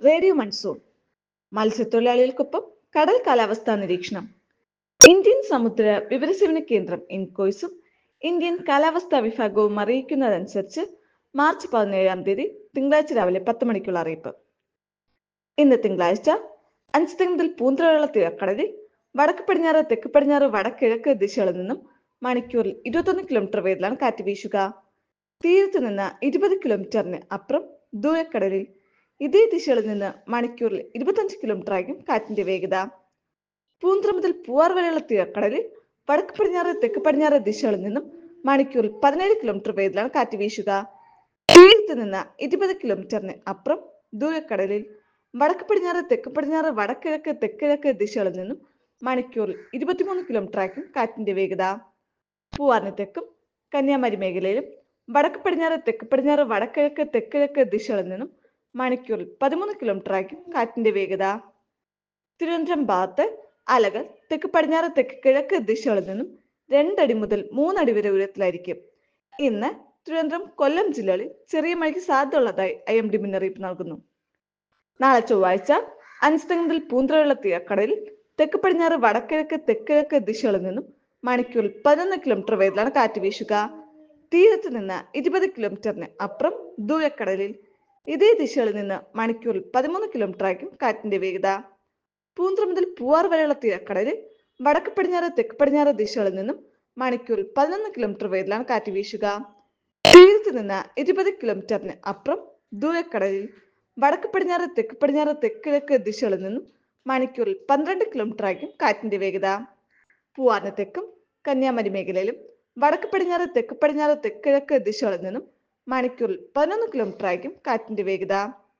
radio monsoon മത്സ്യത്തൊഴിലാളികൾക്കൊപ്പം കടൽ കാലാവസ്ഥാ നിരീക്ഷണം ഇന്ത്യൻ സമുദ്ര വിവരസേവന കേന്ദ്രം ഇൻകോയ്സും ഇന്ത്യൻ കാലാവസ്ഥാ വിഭാഗവും അറിയിക്കുന്നതനുസരിച്ച് മാർച്ച് പതിനേഴാം തീയതി തിങ്കളാഴ്ച രാവിലെ പത്ത് മണിക്കുള്ള അറിയിപ്പ് ഇന്ന് തിങ്കളാഴ്ച അഞ്ച് മുതൽ പൂന്തറയുള്ള തീരക്കടലിൽ വടക്ക് പടിഞ്ഞാറ് തെക്ക് പടിഞ്ഞാറ് വടക്കിഴക്ക് ദിശകളിൽ നിന്നും മണിക്കൂറിൽ ഇരുപത്തൊന്ന് കിലോമീറ്റർ വേഗത്തിലാണ് കാറ്റ് വീശുക തീരത്ത് നിന്ന് ഇരുപത് കിലോമീറ്ററിന് അപ്പുറം ദൂരക്കടലിൽ ഇതേ ദിശകളിൽ നിന്ന് മണിക്കൂറിൽ ഇരുപത്തഞ്ച് കിലോമീറ്റർ ആയിരിക്കും കാറ്റിന്റെ വേഗത പൂന്തറ മുതൽ പൂവാർ വരെയുള്ള തീരക്കടലിൽ വടക്ക് പടിഞ്ഞാറ് തെക്ക് പടിഞ്ഞാറ് ദിശകളിൽ നിന്നും മണിക്കൂറിൽ പതിനേഴ് കിലോമീറ്റർ വേഗത്തിലാണ് കാറ്റ് വീശുക തീരത്ത് നിന്ന് ഇരുപത് കിലോമീറ്ററിന് അപ്പുറം ദൂരക്കടലിൽ വടക്ക് പടിഞ്ഞാറ് തെക്ക് പടിഞ്ഞാറ് വടക്കിഴക്ക് തെക്കിഴക്ക് ദിശകളിൽ നിന്നും മണിക്കൂറിൽ ഇരുപത്തിമൂന്ന് കിലോമീറ്റർ ആയിരിക്കും കാറ്റിന്റെ വേഗത പൂവാറിന് തെക്കും കന്യാകുമാരി മേഖലയിലും വടക്ക് പടിഞ്ഞാറ് തെക്ക് പടിഞ്ഞാറ് വടക്കിഴക്ക് തെക്കിഴക്ക് ദിശകളിൽ നിന്നും മണിക്കൂറിൽ പതിമൂന്ന് കിലോമീറ്റർ ആയിരിക്കും കാറ്റിന്റെ വേഗത തിരുവനന്തപുരം ഭാഗത്ത് അലകൾ തെക്ക് പടിഞ്ഞാറ് തെക്ക് കിഴക്ക് ദിശകളിൽ നിന്നും രണ്ടടി മുതൽ മൂന്നടി വരെ ഉയരത്തിലായിരിക്കും ഇന്ന് തിരുവനന്തപുരം കൊല്ലം ജില്ലകളിൽ ചെറിയ മഴയ്ക്ക് സാധ്യതയുള്ളതായി ഐ എം ഡി മുന്നറിയിപ്പ് നൽകുന്നു നാളെ ചൊവ്വാഴ്ച അഞ്ച് മുതൽ പൂന്തറയുള്ള തീരക്കടലിൽ തെക്ക് പടിഞ്ഞാറ് വടക്കിഴക്ക് തെക്കിഴക്ക് ദിശകളിൽ നിന്നും മണിക്കൂറിൽ പതിനൊന്ന് കിലോമീറ്റർ വേഗത്തിലാണ് കാറ്റ് വീശുക തീരത്ത് നിന്ന് ഇരുപത് കിലോമീറ്ററിന് അപ്പുറം ദൂരക്കടലിൽ ഇതേ ദിശകളിൽ നിന്ന് മണിക്കൂറിൽ പതിമൂന്ന് കിലോമീറ്റർ ആയിരിക്കും കാറ്റിന്റെ വേഗത പൂന്തറ മുതൽ പൂവാർ വരെയുള്ള തീരക്കടലിൽ വടക്ക് പടിഞ്ഞാറ് തെക്ക് പടിഞ്ഞാറ് ദിശകളിൽ നിന്നും മണിക്കൂറിൽ പതിനൊന്ന് കിലോമീറ്റർ വേഗത്തിലാണ് കാറ്റ് വീശുക തീരത്ത് നിന്ന് ഇരുപത് കിലോമീറ്ററിന് അപ്പുറം ദൂരക്കടലിൽ വടക്ക് പടിഞ്ഞാറ് തെക്ക് പടിഞ്ഞാറ് തെക്കിഴക്ക് ദിശകളിൽ നിന്നും മണിക്കൂറിൽ പന്ത്രണ്ട് കിലോമീറ്റർ ആയിരിക്കും കാറ്റിന്റെ വേഗത പൂവാറിന് തെക്കും കന്യാകുമാരി മേഖലയിലും വടക്ക് പടിഞ്ഞാറ് തെക്ക് പടിഞ്ഞാറ് തെക്കിഴക്ക് ദിശകളിൽ നിന്നും മണിക്കൂറിൽ പതിനൊന്ന് കിലോമീറ്റർ ആയിരിക്കും കാറ്റിന്റെ വേഗത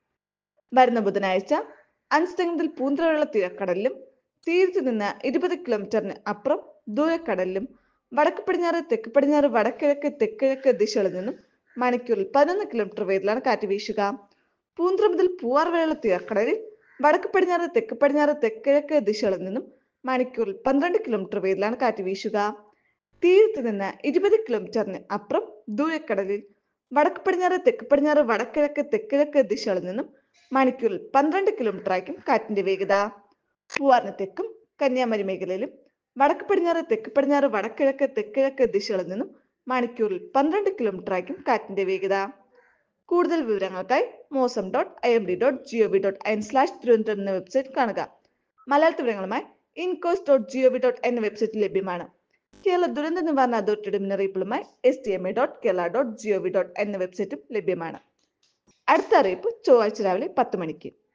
വരുന്ന ബുധനാഴ്ച അഞ്ച് മുതൽ പൂന്തറയുള്ള തീരക്കടലിലും തീരത്ത് നിന്ന് ഇരുപത് കിലോമീറ്ററിന് അപ്പുറം ദൂരക്കടലിലും വടക്ക് പടിഞ്ഞാറ് തെക്ക് പടിഞ്ഞാറ് വടക്കിഴക്ക് തെക്കിഴക്ക് ദിശകളിൽ നിന്നും മണിക്കൂറിൽ പതിനൊന്ന് കിലോമീറ്റർ വേഗത്തിലാണ് കാറ്റ് വീശുക പൂന്തറ മുതൽ പൂവാർ വരെയുള്ള തീരക്കടലിൽ വടക്ക് പടിഞ്ഞാറ് തെക്ക് പടിഞ്ഞാറ് തെക്കിഴക്ക് ദിശകളിൽ നിന്നും മണിക്കൂറിൽ പന്ത്രണ്ട് കിലോമീറ്റർ വേഗത്തിലാണ് കാറ്റ് വീശുക തീരത്ത് നിന്ന് ഇരുപത് കിലോമീറ്ററിന് അപ്പുറം ദൂരക്കടലിൽ വടക്ക് പടിഞ്ഞാറ് തെക്ക് പടിഞ്ഞാറ് വടക്കിഴക്ക് തെക്കിഴക്ക് ദിശകളിൽ നിന്നും മണിക്കൂറിൽ പന്ത്രണ്ട് കിലോമീറ്റർ ആയിരിക്കും കാറ്റിന്റെ വേഗത പൂവാറിന് തെക്കും കന്യാകുമാരി മേഖലയിലും വടക്ക് പടിഞ്ഞാറ് തെക്ക് പടിഞ്ഞാറ് വടക്കിഴക്ക് തെക്കിഴക്ക് ദിശകളിൽ നിന്നും മണിക്കൂറിൽ പന്ത്രണ്ട് കിലോമീറ്റർ ആയിരിക്കും കാറ്റിന്റെ വേഗത കൂടുതൽ വിവരങ്ങൾക്കായി Mausam dot I M D dot G O V dot in slash Thiruvananthapuram എന്ന വെബ്സൈറ്റ് കാണുക മലയാള വിവരങ്ങളുമായി INCOIS dot G O V dot എന്ന വെബ്സൈറ്റിൽ ലഭ്യമാണ് കേരള ദുരന്ത നിവാരണ അതോറിറ്റിയുടെ മുന്നറിയിപ്പുകളുമായി S D M A dot Kerala dot G O V dot എന്ന വെബ്സൈറ്റും ലഭ്യമാണ് അടുത്ത അറിയിപ്പ് ചൊവ്വാഴ്ച രാവിലെ പത്ത് മണിക്ക്